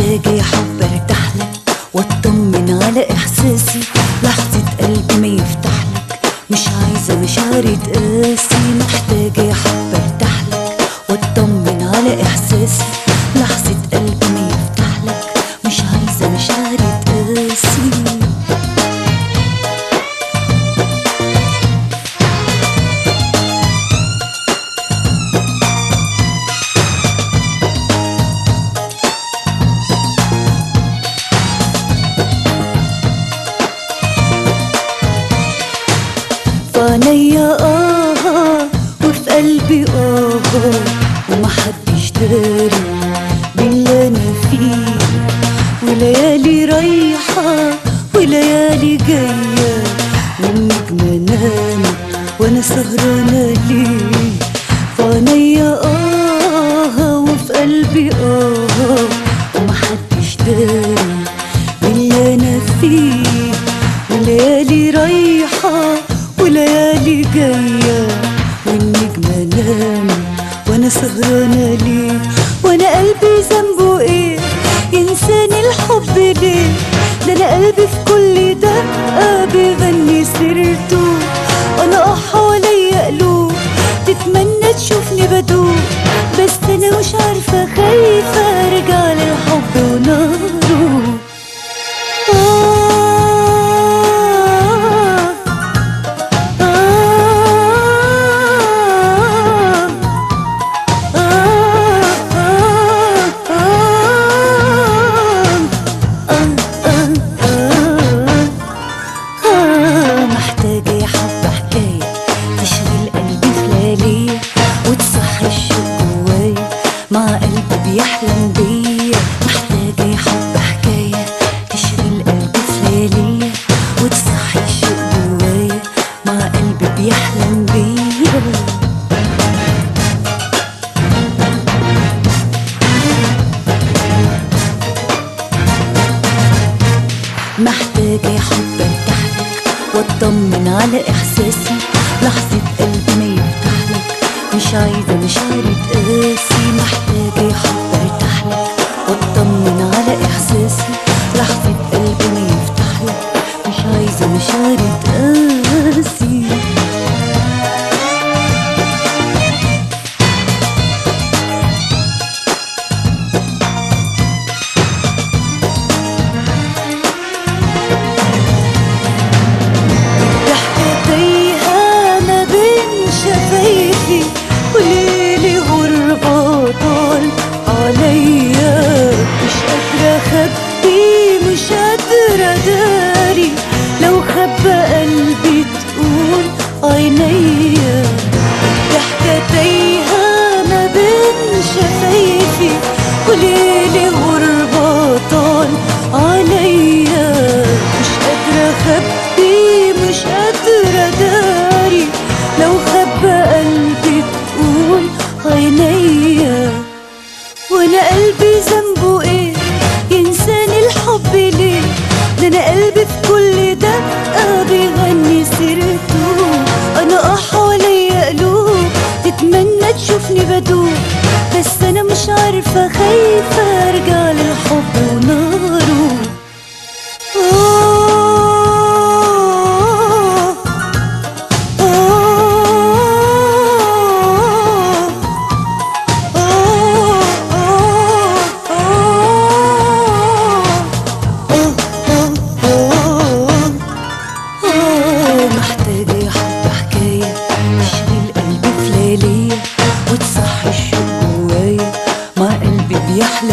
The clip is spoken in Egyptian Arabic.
محتاجة حب ارتاح لك واطمن على احساسي لحظة قلبي ما يفتح لك مش عايزة مشاعري تقاسي محتاجة حب ارتاح لك واطمن على احساسي لحظة قلبي ما يفتح لك مش عايزة مشاعري تقاسي فعليا آه وفي قلبي آه ومحدش داري باللي أنا فيه وليالي رايحة وليالي جاية والنجمة نامت وأنا سهرانة ليه فعليا آه وفي قلبي آه ومحدش داري باللي أنا فيه وليالي رايحة وليالي جاية والنجمة نامت وانا سهرانة ليه وانا قلبي ذنبه ايه ينساني الحب ليه ده انا قلبي في كل دقة بيغني سيرته وانا اه حواليا قلوب تتمنى تشوفني بدوب بس انا مش عارفة خايفة ارجع للحب وناره محتاجة حبة حكاية تشغل قلبي في ليالية وتصحي الشوق جوايا مع قلبي بيحلم بيا محتاجة حبة حكاية تشغل قلبي في ليالية وتصحي الشوق جوايا مع قلبي بيحلم بيا محتاجة حب ارتاح لك واطمن على احساسي لحظة قلبي ما يفتح لك مش عايزة مشاعري تقاسي محتاجة حب ارتاح لك واطمن على احساسي لحظة قلبي ما يفتح لك مش عايزة مشاعري تقاسي ضحكة تايهة ما بين شفايفي وليلي غربة طال عليا مش قادرة أخبي مش قادرة أداري لو خبى قلبي تقول عينيا ضحكة تايهة ما بين شفايفي وليلي غربة طال عليا مش قادرة أخبي مش قادرة أداري لو خبى قلبي تقول عينيا وانا قلبي ذنبه ايه ينساني الحب ليه ده انا قلبي في كل دقة بيغني سيرته انا اه حواليا قلوب تتمنى تشوفني بدوب بس انا مش عارفة خايفة ارجع للحب وناره آه آه محتاجة حب حكاية تشغل قلبي في ليالية وتصحي الشوق جوايا مع قلبي بيحلم